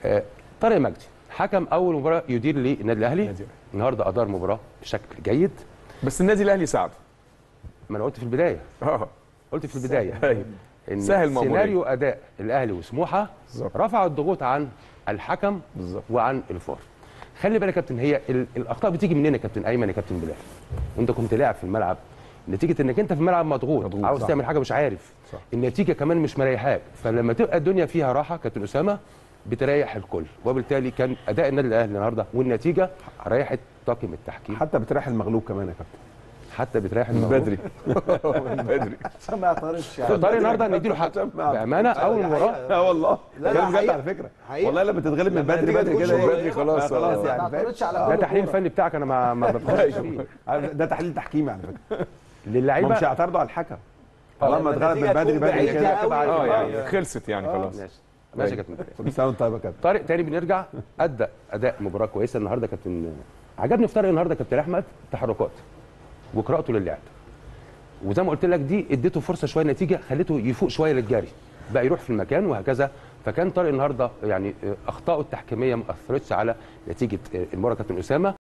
آه، طارق مجدي حكم اول مباراه يدير للنادي الاهلي النادي الأهلي. النهارده ادار مباراه بشكل جيد بس النادي الاهلي ساعده ما انا قلت في البدايه اه قلت في البدايه ايوه ان سهل مأمورية. سيناريو اداء الاهلي وسموحه بالظبط. رفع الضغوط عن الحكم بالظبط. وعن الفار خلي بالك يا كابتن هي ال- الاخطاء بتيجي منين يا كابتن ايمن يا كابتن بلال وانت كنت لاعب في الملعب نتيجه انك انت في الملعب مضغوط, مضغوط، عاوز صح. تعمل حاجه مش عارف صح. النتيجه كمان مش مريحاك فلما تبقى الدنيا فيها راحه كابتن اسامه بتريح الكل وبالتالي كان اداء النادي الاهلي النهارده والنتيجه ريحت طاقم التحكيم حتى بتريح المغلوب كمان يا كابتن حتى بتريح من الموضوع. بدري من بدري عشان ما يعترضش يعني طارق النهارده نديله حق بامانه اول مباراه اه والله لا، كلام لا، بجد حقيقة. على فكره حقيقة. والله لما تتغلب من لما بدري النتيجة بدري تكون كده شغل بدري خلاص خلاص آه. يعني ما فاهم؟ تعترضش على آه. ده تحليل فني بتاعك انا ما ما بتخش فيه عارف ده تحليل تحكيمي على فكره ما للعيبه مش هيعترضوا على الحكم طالما لما اتغلب من النتيجة بدري تكون بدري بعيدة كده أوي. اه آه. يعني خلصت يعني خلاص ماشي ماشي يا كابتن بلال. كل سنه وانت طيب يا كابتن طارق تاني بنرجع ادى اداء مباراه كويسه النهارده كابتن عجبني في طارق النهارده كابتن احمد تحركات وقراءته للعب وزي ما قلت لك دي اديته فرصه شويه نتيجه خليته يفوق شويه للجري بقى يروح في المكان وهكذا فكان طارق النهارده يعني اخطائه التحكيميه ما اثرتش على نتيجه المباراه كابتن اسامه